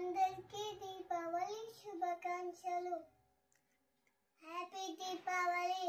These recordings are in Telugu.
అందరికీ దీపావళి శుభాకాంక్షలు happy Deepavali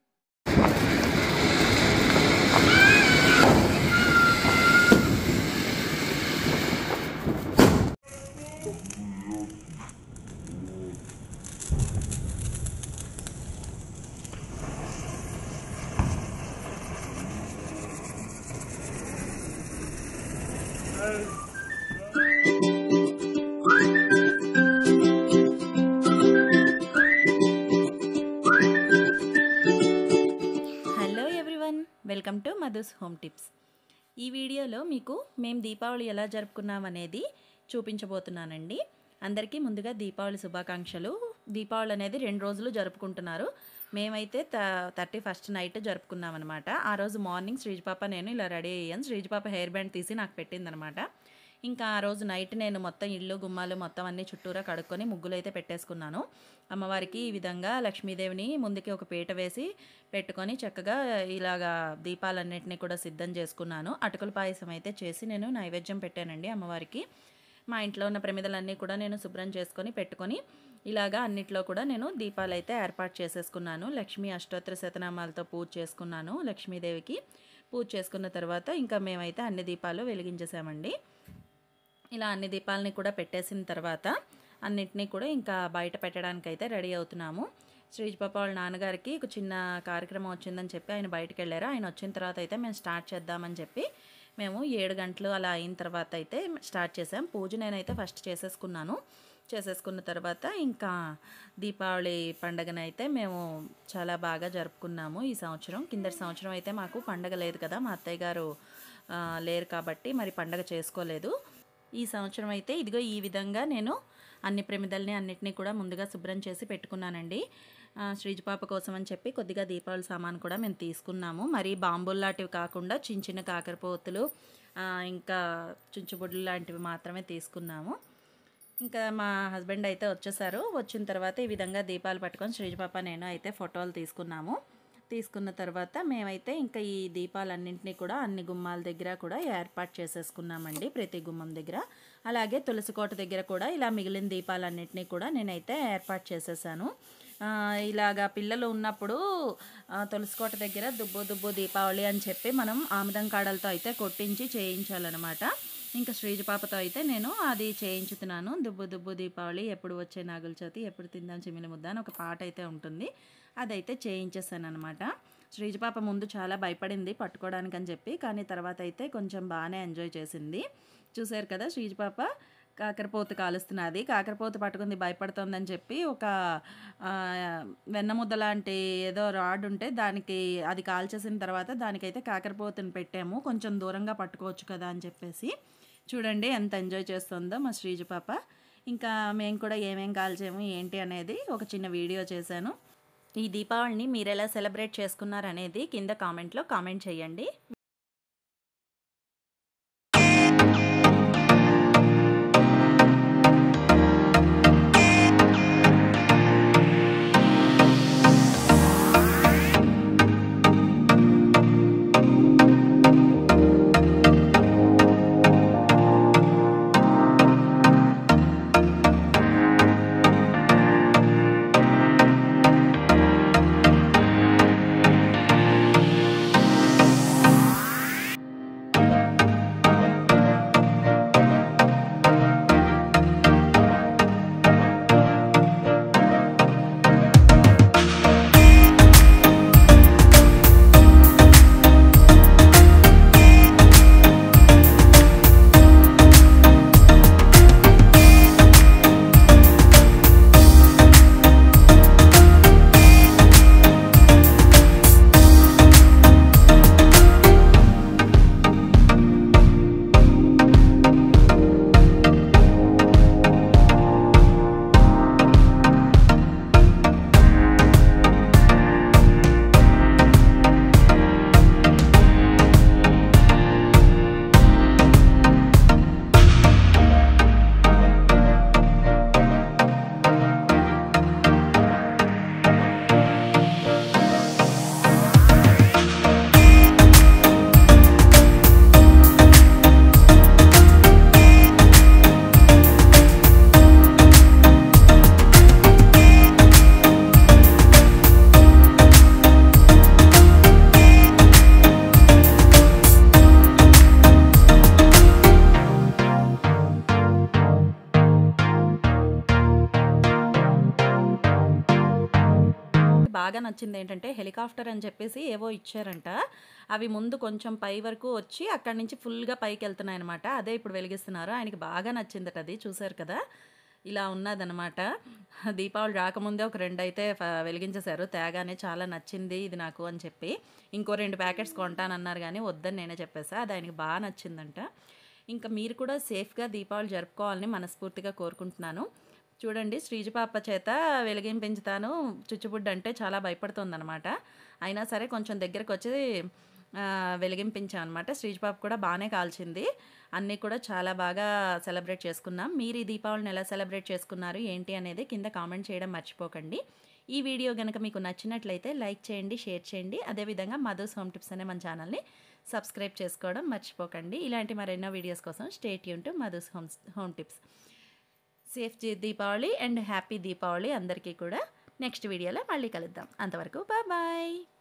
hello everyone welcome to Madhu's home tips ఈ వీడియోలో మీకు మేము దీపావళి ఎలా జరుపుకున్నాం అనేది చూపించబోతున్నానండి అందరికీ ముందుగా దీపావళి శుభాకాంక్షలు దీపావళి అనేది రెండు రోజులు జరుపుకుంటున్నారు మేమైతే త థర్టీ ఫస్ట్ నైట్ జరుపుకున్నాం అనమాట ఆ రోజు మార్నింగ్ శ్రీజపాప నేను ఇలా రెడీ అయ్యాను శ్రీజపాప హెయిర్ బ్యాండ్ తీసి నాకు పెట్టిందనమాట ఇంకా ఆ రోజు నైట్ నేను మొత్తం ఇల్లు గుమ్మాలు మొత్తం అన్ని చుట్టూరా కడుక్కొని ముగ్గులు అయితే పెట్టేసుకున్నాను అమ్మవారికి ఈ విధంగా లక్ష్మీదేవిని ముందుకి ఒక పీట వేసి పెట్టుకొని చక్కగా ఇలాగా దీపాలన్నింటినీ కూడా సిద్ధం చేసుకున్నాను అటుకుల పాయసం అయితే చేసి నేను నైవేద్యం పెట్టానండి అమ్మవారికి మా ఇంట్లో ఉన్న ప్రమిదలన్నీ కూడా నేను శుభ్రం చేసుకొని పెట్టుకొని ఇలాగా అన్నిట్లో కూడా నేను దీపాలు అయితే ఏర్పాటు చేసేసుకున్నాను లక్ష్మీ అష్టోత్తర శతనామాలతో పూజ చేసుకున్నాను లక్ష్మీదేవికి పూజ చేసుకున్న తర్వాత ఇంకా మేమైతే అన్ని దీపాలు వెలిగించేసామండి ఇలా అన్ని దీపాలని కూడా పెట్టేసిన తర్వాత అన్నిటినీ కూడా ఇంకా బయట పెట్టడానికి అయితే రెడీ అవుతున్నాము శ్రీజ్ పాప వాళ్ళ నాన్నగారికి ఒక చిన్న కార్యక్రమం వచ్చిందని చెప్పి ఆయన బయటకు వెళ్ళారు ఆయన వచ్చిన తర్వాత అయితే మేము స్టార్ట్ చేద్దామని చెప్పి మేము ఏడు గంటలు అలా అయిన తర్వాత అయితే స్టార్ట్ చేసాం పూజ నేనైతే ఫస్ట్ చేసేసుకున్నాను చేసేసుకున్న తర్వాత ఇంకా దీపావళి పండగనైతే మేము చాలా బాగా జరుపుకున్నాము ఈ సంవత్సరం కిందటి సంవత్సరం అయితే మాకు పండగ లేదు కదా మా అత్తయ్య గారు ఆ, లేరు కాబట్టి మరి పండగ చేసుకోలేదు ఈ సంవత్సరం అయితే ఇదిగో ఈ విధంగా నేను అన్ని ప్రమిదల్ని అన్నిటినీ కూడా ముందుగా శుభ్రం చేసి పెట్టుకున్నానండి ఆ, శ్రీజపాప కోసం అని చెప్పి కొద్దిగా దీపావళి సామాన్ కూడా మేము తీసుకున్నాము మరి బాంబులు లాంటివి కాకుండా చిన్న చిన్న కాకరపోతులు ఆ, ఇంకా చుంచుబుడ్లు లాంటివి మాత్రమే తీసుకున్నాము ఇంకా మా హస్బెండ్ అయితే వచ్చేసారు వచ్చిన తర్వాత ఈ విధంగా దీపాలు పట్టుకొని శ్రీజపాప నేను అయితే ఫోటోలు తీసుకున్నాము తీసుకున్న తర్వాత మేమైతే ఇంకా ఈ దీపాలన్నింటినీ కూడా అన్ని గుమ్మాల దగ్గర కూడా ఏర్పాటు చేసేసుకున్నామండి ప్రతి గుమ్మం దగ్గర అలాగే తులసి కోట దగ్గర కూడా ఇలా మిగిలిన దీపాలన్నింటినీ కూడా నేనైతే ఏర్పాటు చేసేసాను ఆ, ఇలాగా పిల్లలు ఉన్నప్పుడు ఆ, తులసి కోట దగ్గర దుబ్బు దుబ్బు దీపావళి అని చెప్పి మనం ఆముదం కాడలతో అయితే కొట్టించి చేయించాలన్నమాట ఇంకా శ్రీజ పాపతో అయితే నేను అది చేయించుతున్నాను దుబ్బు దుబ్బు దీపావళి ఎప్పుడు వచ్చే నాగుల చవితి ఎప్పుడు తిందాం చిమిలి ముద్ద అని ఒక పాట అయితే ఉంటుంది అదైతే చేయించేసాను అనమాట శ్రీజ పాప ముందు చాలా భయపడింది పట్టుకోవడానికి అని చెప్పి కానీ తర్వాత అయితే కొంచెం బాగానే ఎంజాయ్ చేసింది చూసారు కదా శ్రీజ పాప కాకరపోత కాలుస్తున్నది కాకరపోత పట్టుకుంది భయపడుతోందని చెప్పి ఒక ఆ, వెన్నముద్ద లాంటి ఏదో రాడ్ ఉంటే దానికి అది కాల్చేసిన తర్వాత దానికైతే కాకరపోతను పెట్టాము కొంచెం దూరంగా పట్టుకోవచ్చు కదా అని చెప్పేసి చూడండి ఎంత ఎంజాయ్ చేస్తుందో మా శ్రీజ పాప ఇంకా మేము కూడా ఏమేం కాల్చాము ఏంటి అనేది ఒక చిన్న వీడియో చేశాను ఈ దీపావళిని మీరు ఎలా సెలబ్రేట్ చేసుకున్నారనేది కింద కామెంట్లో కామెంట్ చేయండి బాగా నచ్చింది ఏంటంటే హెలికాప్టర్ అని చెప్పేసి ఏవో ఇచ్చారంట అవి ముందు కొంచెం పై వరకు వచ్చి అక్కడి నుంచి ఫుల్గా పైకి వెళ్తున్నాయి అనమాట అదే ఇప్పుడు వెలిగిస్తున్నారు ఆయనకి బాగా నచ్చిందట అది చూసారు కదా ఇలా ఉన్నదనమాట దీపావళి రాకముందే ఒక రెండు అయితే ఫ- వెలిగించేశారు తేగానే చాలా నచ్చింది ఇది నాకు అని చెప్పి ఇంకో రెండు ప్యాకెట్స్ కొంటానన్నారు కానీ వద్దని నేనే చెప్పేసా అది ఆయనకి బాగా నచ్చిందంట ఇంకా మీరు కూడా సేఫ్గా దీపావళి జరుపుకోవాలని మనస్ఫూర్తిగా కోరుకుంటున్నాను చూడండి శ్రీజపాప చేత వెలిగింపించుతాను చుచ్చుబుడ్డ అంటే చాలా భయపడుతుందన్నమాట అయినా సరే కొంచెం దగ్గరకు వచ్చి ఆ, వెలిగింపించాం అనమాట శ్రీజపాప కూడా బాగానే కాల్చింది అన్నీ కూడా చాలా బాగా సెలబ్రేట్ చేసుకున్నాం మీరు ఈ దీపావళిని ఎలా సెలబ్రేట్ చేసుకున్నారు ఏంటి అనేది కింద కామెంట్ చేయడం మర్చిపోకండి ఈ వీడియో కనుక మీకు నచ్చినట్లయితే లైక్ చేయండి షేర్ చేయండి అదేవిధంగా మధుస్ హోమ్ టిప్స్ అనే మన ఛానల్ని సబ్స్క్రైబ్ చేసుకోవడం మర్చిపోకండి ఇలాంటి మరెన్నో వీడియోస్ కోసం స్టేట్ యూన్ to Madhu's home home tips safe జీ- దీపావళి అండ్ హ్యాపీ దీపావళి అందరికీ కూడా నెక్స్ట్ వీడియోలో మళ్ళీ కలుద్దాం అంతవరకు బాయ్